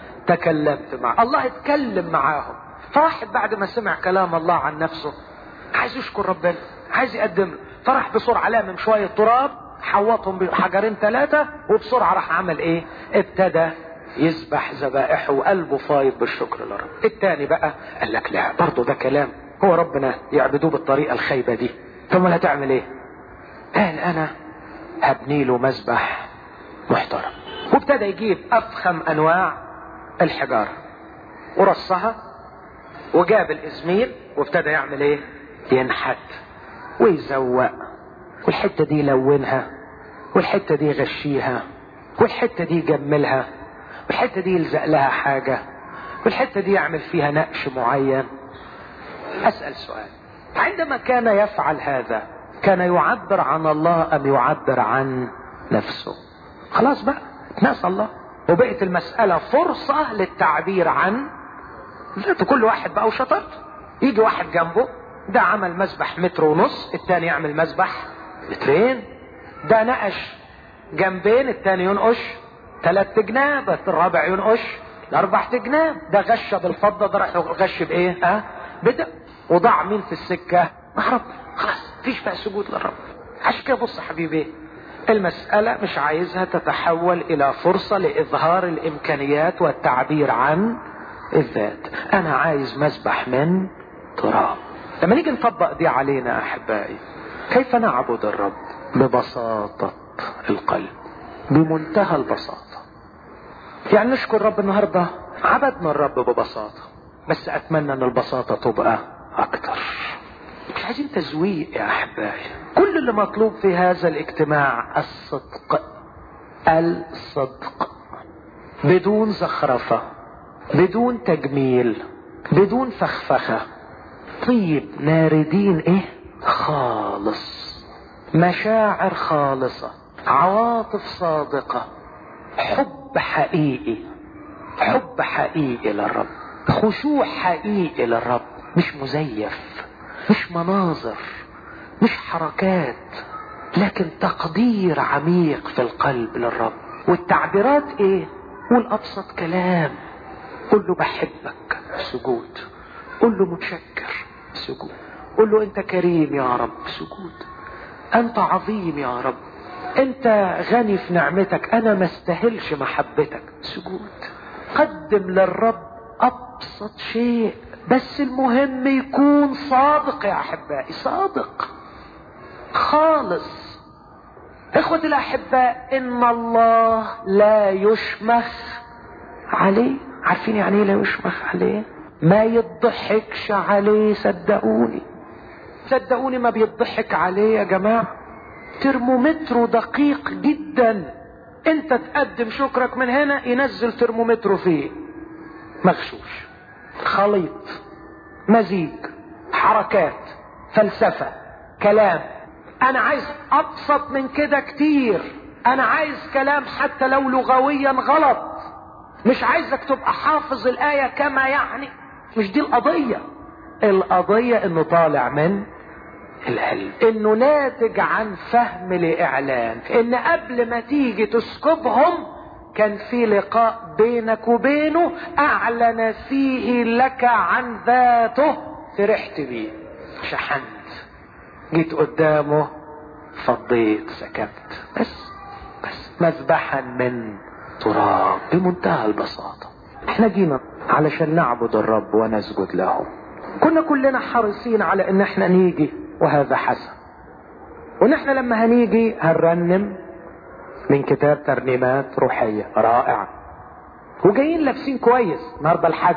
تكلمت معه الله اتكلم معاهم فواحد بعد ما سمع كلام الله عن نفسه عايز يشكر ربنا عايز يقدم له فراح بسرعه لامم شويه تراب حوطهم بحجرين ثلاثه وبسرعه راح عمل ايه ابتدى يذبح ذبائحه وقلبه فايض بالشكر لرب التاني بقى قال لك لا برضه ده كلام هو ربنا يعبدوه بالطريقه الخايبه دي ثم هتعمل ايه قال انا هبني له مذبح محترم وابتدى يجيب افخم انواع الحجاره ورصها وجاب الازميل وابتدى يعمل ايه ينحت ويزوق والحته دي يلونها والحته دي يغشيها والحته دي يجملها والحته دي يلزق لها حاجه والحته دي يعمل فيها نقش معين اسال سؤال عندما كان يفعل هذا كان يعبر عن الله ام يعبر عن نفسه خلاص بقى ناس الله وبقت المسألة فرصة للتعبير عن ذاته كل واحد بقى وشطرته يجي واحد جنبه ده عمل مسبح متر ونص التاني يعمل مسبح مترين ده نقش جنبين التاني ينقش ثلاث جناب الرابع ينقش الاربع جناب ده غش بالفضة ده راح غش بايه ها بدأ وضع مين في السكة مع رب خلاص مفيش بقى سجود للرب عشان كده بص حبيبي المسألة مش عايزها تتحول إلى فرصة لإظهار الإمكانيات والتعبير عن الذات أنا عايز مسبح من تراب لما نيجي نطبق دي علينا أحبائي كيف نعبد الرب ببساطة القلب بمنتهى البساطة يعني نشكر الرب النهاردة عبدنا الرب ببساطة بس أتمنى أن البساطة تبقى أكتر مش عايزين تزويق يا أحبائي كل اللي مطلوب في هذا الاجتماع الصدق الصدق بدون زخرفة بدون تجميل بدون فخفخة طيب ناردين ايه خالص مشاعر خالصة عواطف صادقة حب حقيقي حب حقيقي للرب خشوع حقيقي للرب مش مزيف مش مناظر مش حركات لكن تقدير عميق في القلب للرب والتعبيرات ايه قول ابسط كلام قل له بحبك سجود قل له متشكر سجود قل له انت كريم يا رب سجود انت عظيم يا رب انت غني في نعمتك انا ما استاهلش محبتك سجود قدم للرب ابسط شيء بس المهم يكون صادق يا احبائي صادق خالص اخوتي الاحباء ان الله لا يشمخ عليه عارفين يعني ايه لا يشمخ عليه ما يضحكش عليه صدقوني صدقوني ما بيضحك عليه يا جماعه ترمومتره دقيق جدا انت تقدم شكرك من هنا ينزل ترمومتره فيه مغشوش خليط مزيج حركات فلسفة كلام انا عايز ابسط من كده كتير انا عايز كلام حتى لو لغويا غلط مش عايزك تبقى حافظ الايه كما يعني مش دي القضيه القضيه انه طالع من القلب انه ناتج عن فهم لاعلان ان قبل ما تيجي تسكبهم كان في لقاء بينك وبينه اعلن فيه لك عن ذاته فرحت بيه شحنت جيت قدامه فضيت سكبت بس بس مذبحا من تراب بمنتهى البساطة احنا جينا علشان نعبد الرب ونسجد له كنا كلنا حريصين على ان احنا نيجي وهذا حسن وان احنا لما هنيجي هنرنم من كتاب ترنيمات روحية رائعة وجايين لابسين كويس النهارده الحد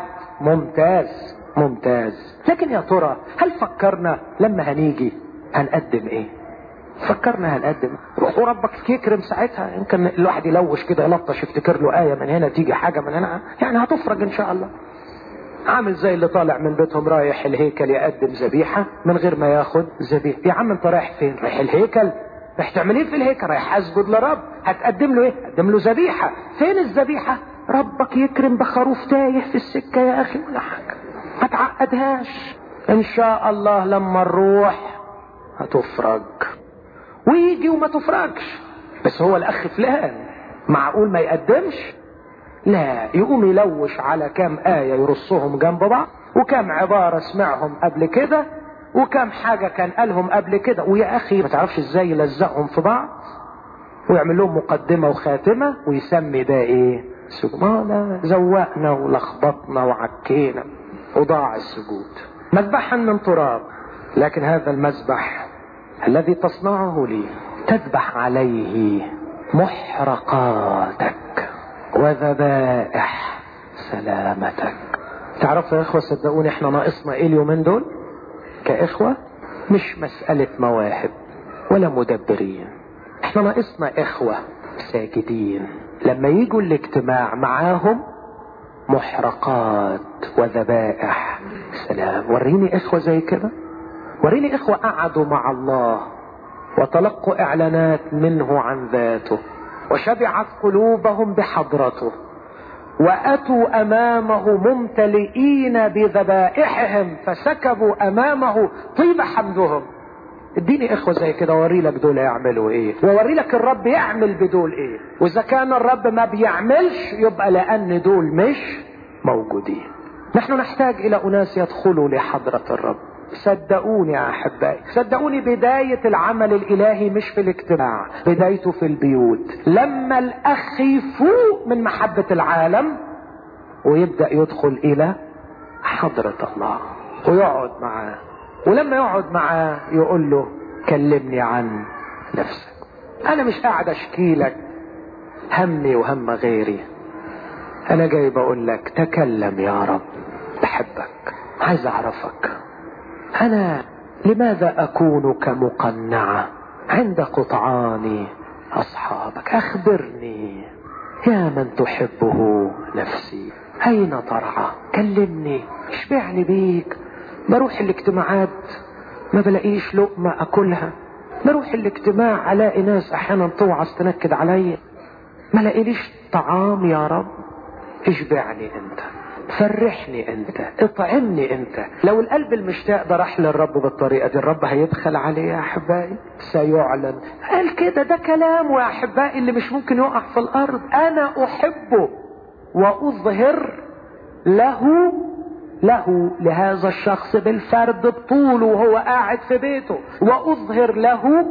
ممتاز ممتاز لكن يا ترى هل فكرنا لما هنيجي هنقدم ايه فكرنا هنقدم وربك يكرم ساعتها يمكن الواحد يلوش كده يلطش يفتكر له آية من هنا تيجي حاجة من هنا يعني هتفرج إن شاء الله عامل زي اللي طالع من بيتهم رايح الهيكل يقدم ذبيحة من غير ما ياخد ذبيحة يا عم انت رايح فين رايح الهيكل رايح تعمل ايه في الهيكل رايح اسجد لرب هتقدم له ايه قدم له ذبيحة فين الذبيحة ربك يكرم بخروف تايه في السكة يا اخي ولا حاجة ما تعقدهاش ان شاء الله لما نروح هتفرج ويجي وما تفرجش بس هو الاخ فلان معقول ما يقدمش لا يقوم يلوش على كام آية يرصهم جنب بعض وكام عبارة سمعهم قبل كده وكام حاجة كان قالهم قبل كده ويا أخي ما تعرفش ازاي يلزقهم في بعض ويعمل لهم مقدمة وخاتمة ويسمي ده ايه سجود ما لا زوقنا ولخبطنا وعكينا وضاع السجود مذبحا من تراب لكن هذا المذبح الذي تصنعه لي تذبح عليه محرقاتك وذبائح سلامتك تعرفوا يا اخوة صدقوني احنا ناقصنا ايه اليومين دول كاخوة مش مسألة مواهب ولا مدبرين احنا ناقصنا اخوة ساجدين لما يجوا الاجتماع معاهم محرقات وذبائح سلام وريني اخوة زي كده وريني اخوة قعدوا مع الله وتلقوا اعلانات منه عن ذاته وشبعت قلوبهم بحضرته واتوا امامه ممتلئين بذبائحهم فسكبوا امامه طيب حمدهم اديني اخوة زي كده وري لك دول يعملوا ايه ووري لك الرب يعمل بدول ايه واذا كان الرب ما بيعملش يبقى لان دول مش موجودين نحن نحتاج الى اناس يدخلوا لحضرة الرب صدقوني يا احبائي صدقوني بداية العمل الالهي مش في الاجتماع بدايته في البيوت لما الاخ يفوق من محبة العالم ويبدأ يدخل الى حضرة الله ويقعد معاه ولما يقعد معاه يقول له كلمني عن نفسك انا مش قاعد اشكي لك همي وهم غيري انا جاي بقول لك تكلم يا رب بحبك عايز اعرفك انا لماذا اكون كمقنعة عند قطعان اصحابك اخبرني يا من تحبه نفسي اين ترعى كلمني اشبعني بيك بروح الاجتماعات ما بلاقيش لقمة اكلها بروح الاجتماع الاقي ناس احيانا توعظ تنكد عليا ما لاقيليش طعام يا رب اشبعني انت فرحني انت اطعمني انت لو القلب المشتاق ده راح للرب بالطريقه دي الرب هيبخل عليه يا احبائي سيعلن قال كده ده كلامه يا احبائي اللي مش ممكن يقع في الارض انا احبه واظهر له له لهذا الشخص بالفرد بطوله وهو قاعد في بيته واظهر له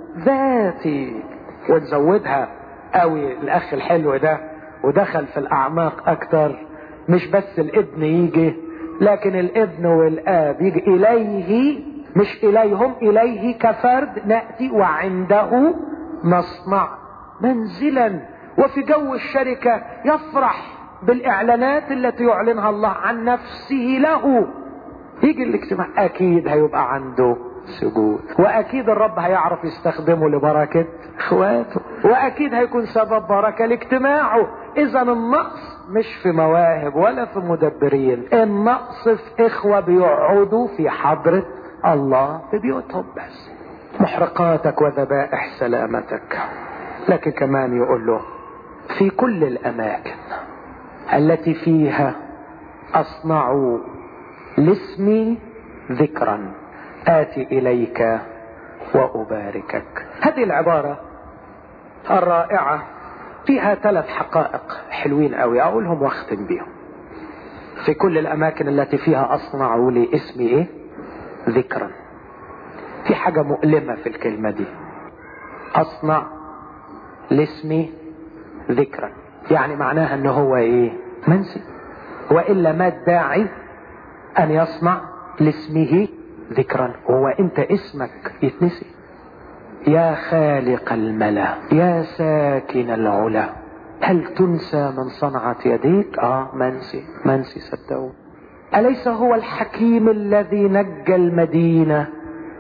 ذاتي ونزودها قوي الاخ الحلو ده ودخل في الاعماق اكتر مش بس الابن يجي لكن الابن والاب يجي اليه مش اليهم اليه كفرد ناتي وعنده نصنع منزلا وفي جو الشركه يفرح بالاعلانات التي يعلنها الله عن نفسه له يجي الاجتماع اكيد هيبقى عنده سجود واكيد الرب هيعرف يستخدمه لبركة اخواته واكيد هيكون سبب بركة لاجتماعه اذا النقص مش في مواهب ولا في مدبرين النقص في اخوة بيقعدوا في حضرة الله في بيوتهم بس محرقاتك وذبائح سلامتك لكن كمان يقول له في كل الاماكن التي فيها اصنع لاسمي ذكرا اتي اليك واباركك هذه العباره الرائعه فيها ثلاث حقائق حلوين قوي اقولهم واختم بيهم في كل الاماكن التي فيها اصنع لاسمي ايه ذكرا في حاجة مؤلمة في الكلمة دي اصنع لاسمي ذكرا يعني معناها ان هو ايه منسي والا ما الداعي ان يصنع لاسمه ذكرا هو انت اسمك يتنسي يا خالق الملا يا ساكن العلا هل تنسى من صنعت يديك اه منسي منسي صدقوا اليس هو الحكيم الذي نجى المدينه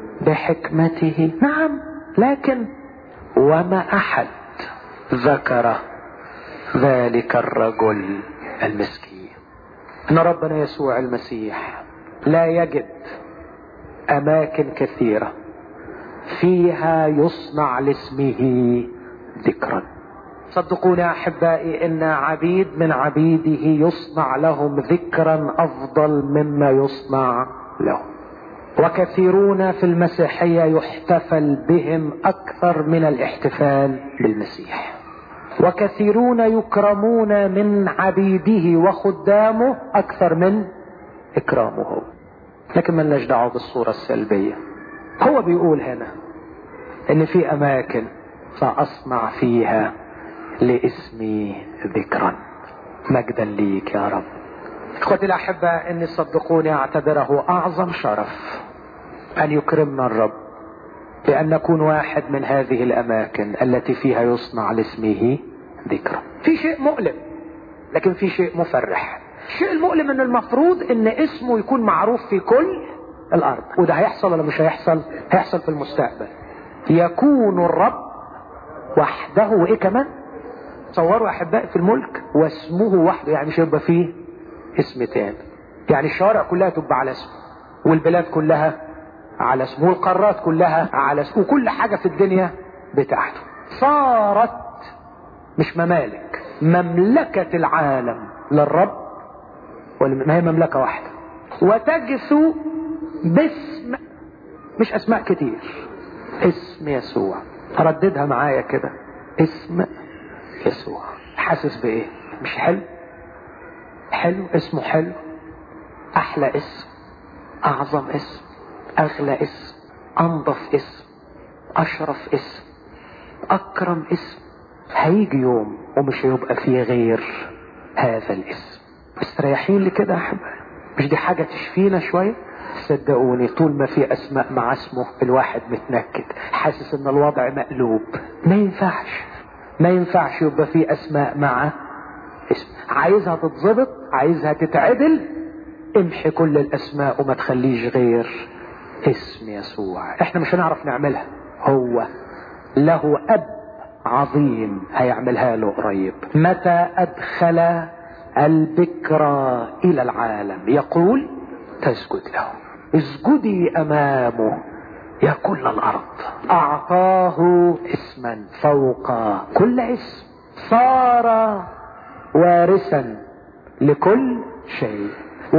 بحكمته نعم لكن وما احد ذكر ذلك الرجل المسكين ان ربنا يسوع المسيح لا يجد اماكن كثيره فيها يصنع لاسمه ذكرا صدقوني احبائي ان عبيد من عبيده يصنع لهم ذكرا افضل مما يصنع لهم وكثيرون في المسيحيه يحتفل بهم اكثر من الاحتفال بالمسيح وكثيرون يكرمون من عبيده وخدامه اكثر من اكرامه لكن ما لناش دعوه بالصوره السلبيه هو بيقول هنا ان في اماكن ساصنع فيها لاسمي ذكرا مجدا ليك يا رب اخوتي الاحباء اني صدقوني اعتبره اعظم شرف ان يكرمنا الرب بان نكون واحد من هذه الاماكن التي فيها يصنع لاسمه ذكرا في شيء مؤلم لكن في شيء مفرح الشيء المؤلم ان المفروض ان اسمه يكون معروف في كل الارض وده هيحصل ولا مش هيحصل هيحصل في المستقبل يكون الرب وحده وايه كمان تصوروا احبائي في الملك واسمه وحده يعني مش هيبقى فيه اسم تاني يعني الشوارع كلها تبقى على اسمه والبلاد كلها على اسمه والقارات كلها على اسمه وكل حاجة في الدنيا بتاعته صارت مش ممالك مملكة العالم للرب ما هي مملكة واحدة وتجثو باسم مش اسماء كتير اسم يسوع رددها معايا كده اسم يسوع حاسس بايه مش حلو حلو اسمه حلو احلى اسم اعظم اسم اغلى اسم انظف اسم اشرف اسم اكرم اسم هيجي يوم ومش هيبقى فيه غير هذا الاسم مستريحين لكده يا احبائي مش دي حاجه تشفينا شويه صدقوني طول ما في اسماء مع اسمه الواحد متنكد حاسس ان الوضع مقلوب ما ينفعش ما ينفعش يبقى في اسماء مع اسم عايزها تتظبط عايزها تتعدل امحي كل الاسماء وما تخليش غير اسم يسوع احنا مش هنعرف نعملها هو له اب عظيم هيعملها له قريب متى ادخل البكرة الى العالم يقول تسجد له اسجدي امامه يا كل الارض اعطاه اسما فوق كل اسم صار وارثا لكل شيء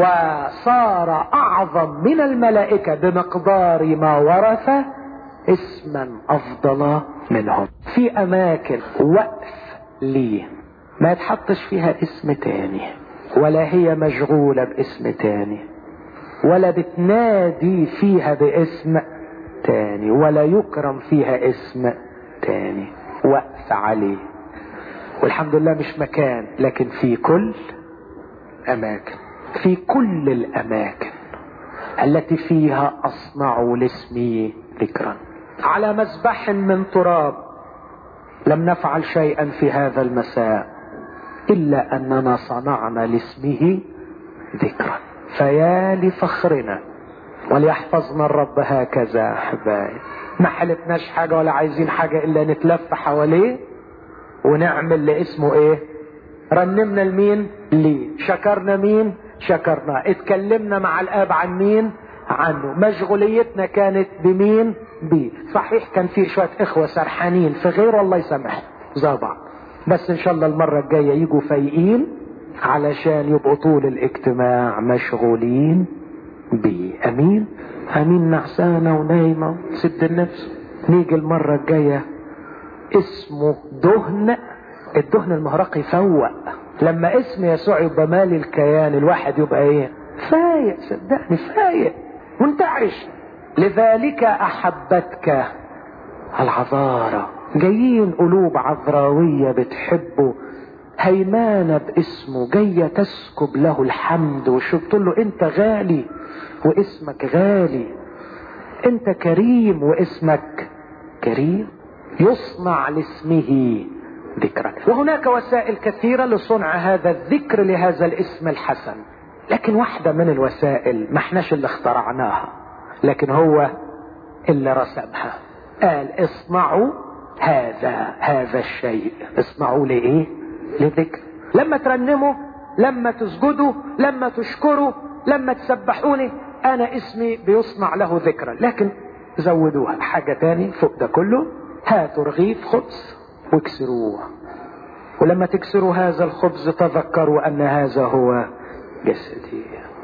وصار اعظم من الملائكة بمقدار ما ورث اسما افضل منهم في اماكن وقف ليه ما يتحطش فيها اسم تاني ولا هي مشغولة باسم تاني ولا بتنادي فيها باسم تاني ولا يكرم فيها اسم تاني وقف عليه والحمد لله مش مكان لكن في كل اماكن في كل الاماكن التي فيها اصنع لاسمي ذكرا على مذبح من تراب لم نفعل شيئا في هذا المساء الا اننا صنعنا لاسمه ذكرا فيا لفخرنا وليحفظنا الرب هكذا احبائي ما حلفناش حاجه ولا عايزين حاجه الا نتلف حواليه ونعمل لاسمه ايه رنمنا لمين ليه شكرنا مين شكرنا اتكلمنا مع الاب عن مين عنه مشغوليتنا كانت بمين بيه صحيح كان في شوية اخوة سرحانين في غير الله يسامحهم زي بعض بس ان شاء الله المرة الجاية يجوا فايقين علشان يبقوا طول الاجتماع مشغولين بيه امين امين نعسانة ونايمة سد النفس نيجي المرة الجاية اسمه دهن الدهن المهرق يفوق لما اسم يسوع يبقى مالي الكيان الواحد يبقى ايه فايق صدقني فايق منتعش لذلك احبتك العذارة جايين قلوب عذراوية بتحبه هيمانة باسمه جاية تسكب له الحمد وشوف تقول له انت غالي واسمك غالي انت كريم واسمك كريم يصنع لاسمه ذكرا وهناك وسائل كثيرة لصنع هذا الذكر لهذا الاسم الحسن لكن واحدة من الوسائل ما احناش اللي اخترعناها لكن هو اللي رسمها قال اصنعوا هذا هذا الشيء اصنعوا لايه لذكر لما ترنموا لما تسجدوا لما تشكروا لما تسبحوني انا اسمي بيصنع له ذكرا لكن زودوها حاجة تاني فوق ده كله هاتوا رغيف خبز واكسروه ولما تكسروا هذا الخبز تذكروا ان هذا هو جسدي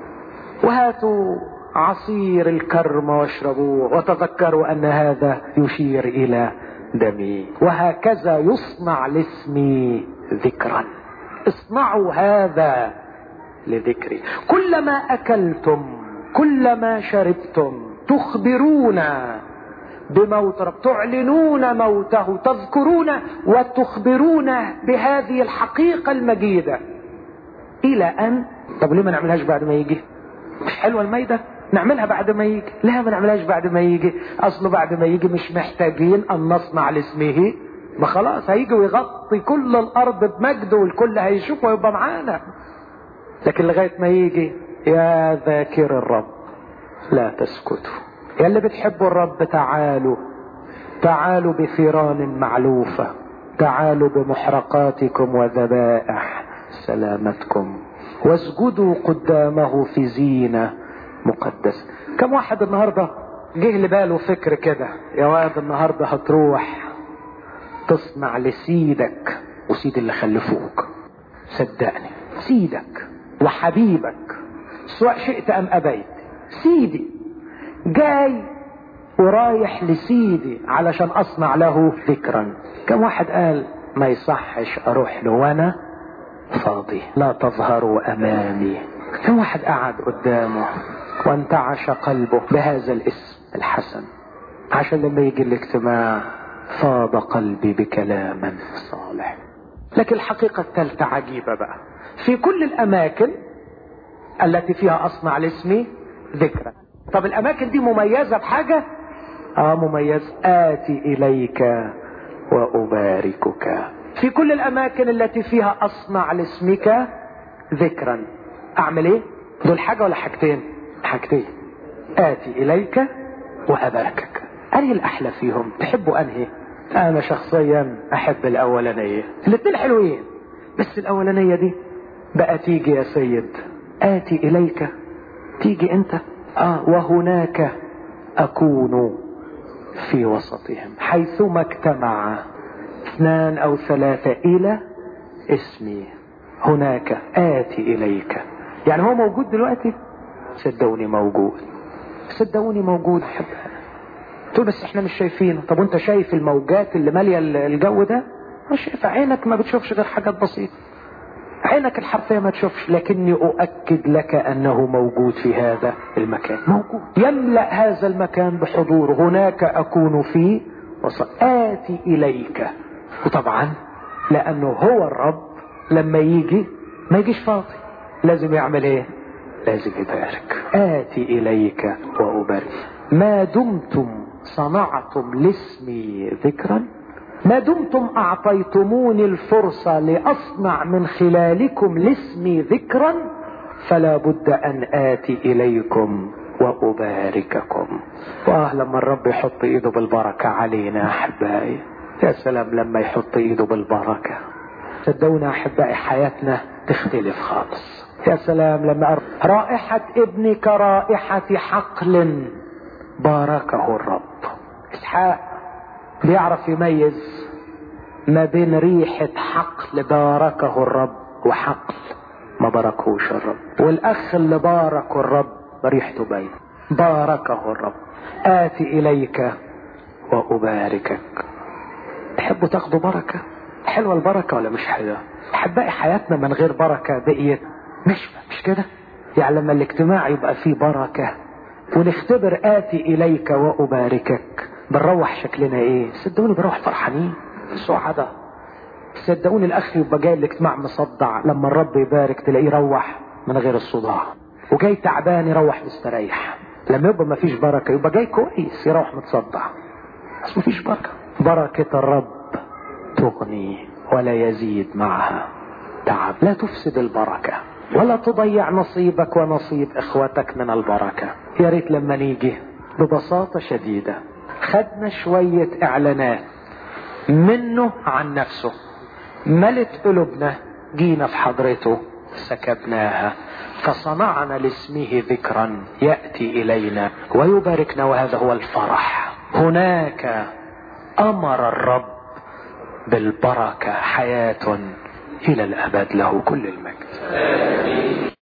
وهاتوا عصير الكرم واشربوه وتذكروا ان هذا يشير الى دمي وهكذا يصنع لاسمي ذكرا اصنعوا هذا لذكري كلما اكلتم كلما شربتم تخبرون بموت رب تعلنون موته تذكرون وتخبرون بهذه الحقيقة المجيدة إلى أن طب ليه ما نعملهاش بعد ما يجي مش حلوة الميدة نعملها بعد ما يجي لا ما نعملهاش بعد ما يجي أصله بعد ما يجي مش محتاجين أن نصنع لاسمه ما خلاص هيجي ويغطي كل الأرض بمجده والكل هيشوف ويبقى معانا لكن لغاية ما يجي يا ذاكر الرب لا تسكتوا يا اللي بتحبوا الرب تعالوا تعالوا بثيران معلوفة تعالوا بمحرقاتكم وذبائح سلامتكم واسجدوا قدامه في زينة مقدسة كم واحد النهاردة جه لباله فكر كده يا واد النهاردة هتروح تصنع لسيدك وسيد اللي خلفوك صدقني سيدك وحبيبك سواء شئت ام ابيت سيدي جاي ورايح لسيدي علشان اصنع له ذكرا كم واحد قال ما يصحش اروح له وانا فاضي لا تظهروا امامي كم واحد قعد قدامه وانتعش قلبه بهذا الاسم الحسن عشان لما يجي الاجتماع فاض قلبي بكلام صالح لكن الحقيقة الثالثة عجيبة بقى في كل الأماكن التي فيها أصنع لاسمي ذكرى طب الأماكن دي مميزة بحاجة آه مميز آتي إليك وأباركك في كل الأماكن التي فيها أصنع لاسمك ذكرا أعمل إيه؟ دول حاجة ولا حاجتين؟ حاجتين آتي إليك وأباركك أنهي الأحلى فيهم؟ تحبوا أنهي؟ أنا شخصيا أحب الأولانية الاثنين حلوين بس الأولانية دي بقى تيجي يا سيد آتي إليك تيجي أنت آه وهناك أكون في وسطهم حيثما اجتمع اثنان أو ثلاثة إلى اسمي هناك آتي إليك يعني هو موجود دلوقتي صدقوني موجود صدقوني موجود أحبها تقول بس احنا مش شايفينه طب وانت شايف الموجات اللي ماليه الجو ده مش شايف عينك ما بتشوفش غير حاجات بسيطه عينك الحرفيه ما تشوفش لكني اؤكد لك انه موجود في هذا المكان موجود يملا هذا المكان بحضور هناك اكون فيه وصل اتي اليك وطبعا لانه هو الرب لما يجي ما يجيش فاضي لازم يعمل ايه لازم يبارك اتي اليك وابارك ما دمتم صنعتم لاسمي ذكرا ما دمتم اعطيتموني الفرصة لاصنع من خلالكم لاسمي ذكرا فلا بد ان اتي اليكم وابارككم واه لما الرب يحط ايده بالبركة علينا احبائي يا سلام لما يحط ايده بالبركة صدقونا احبائي حياتنا تختلف خالص يا سلام لما رائحة ابنك رائحة حقل باركه الرب اسحاق بيعرف يميز ما بين ريحة حقل باركه الرب وحقل ما باركهوش الرب والاخ اللي باركه الرب ريحته باينه باركه الرب آتي إليك وأباركك تحبوا تاخدوا بركة حلوة البركة ولا مش حلوة أحبائي حياتنا من غير بركة بقيت مش مش كده يعني لما الاجتماع يبقى فيه بركة ونختبر آتي إليك وأباركك بنروح شكلنا إيه صدقوني بنروح فرحانين سعداء صدقوني الأخ يبقى جاي الاجتماع مصدع لما الرب يبارك تلاقيه روح من غير الصداع وجاي تعبان يروح مستريح لما يبقى مفيش بركة يبقى جاي كويس يروح متصدع بس مفيش بركة بركة الرب تغني ولا يزيد معها تعب لا تفسد البركة ولا تضيع نصيبك ونصيب اخوتك من البركة يا ريت لما نيجي ببساطة شديدة خدنا شوية اعلانات منه عن نفسه ملت قلوبنا جينا في حضرته سكبناها فصنعنا لاسمه ذكرا ياتي الينا ويباركنا وهذا هو الفرح هناك امر الرب بالبركه حياه الى الابد له كل المجد